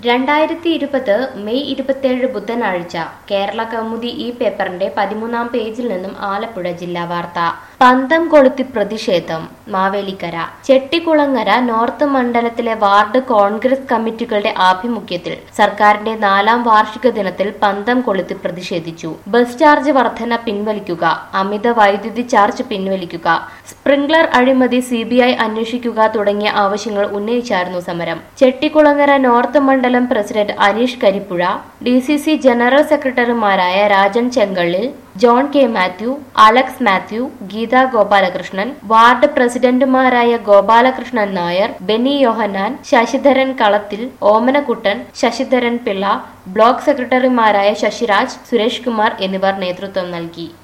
രണ്ടായിരത്തി ഇരുപത് മെയ് ഇരുപത്തിയേഴ് ബുധനാഴ്ച കേരള കൗമുദി ഈ പേപ്പറിന്റെ പതിമൂന്നാം പേജിൽ നിന്നും ആലപ്പുഴ ജില്ലാ വാർത്ത പന്തം കൊളുത്തി പ്രതിഷേധം മാവേലിക്കര ചെട്ടിക്കുളങ്ങര നോർത്ത് മണ്ഡലത്തിലെ വാർഡ് കോൺഗ്രസ് കമ്മിറ്റികളുടെ ആഭിമുഖ്യത്തിൽ സർക്കാരിന്റെ നാലാം വാർഷിക ദിനത്തിൽ പന്തം കൊളുത്തി പ്രതിഷേധിച്ചു ബസ് ചാർജ് വർധന പിൻവലിക്കുക അമിത വൈദ്യുതി ചാർജ് പിൻവലിക്കുക സ്പ്രിംഗ്ലർ അഴിമതി സി ബി ഐ അന്വേഷിക്കുക തുടങ്ങിയ ആവശ്യങ്ങൾ ഉന്നയിച്ചായിരുന്നു സമരം ചെട്ടിക്കുളങ്ങര നോർത്ത് മണ്ഡലം president Aneesh Karippuzha D C C general സെക്രട്ടറിമാരായ Rajan Chengallil John K Mathew Alex Mathew Geetha Gopalakrishnan ward പ്രസിഡന്റുമാരായ ഗോപാലകൃഷ്ണൻ നായർ ബെന്നി യോഹന്നാൻ ശശിധരൻ കളത്തിൽ ഓമനക്കുട്ടൻ ശശിധരൻ പിള്ള ബ്ലോക്ക് സെക്രട്ടറിമാരായ ശശിരാജ് സുരേഷ് കുമാർ എന്നിവർ നേതൃത്വം നൽകി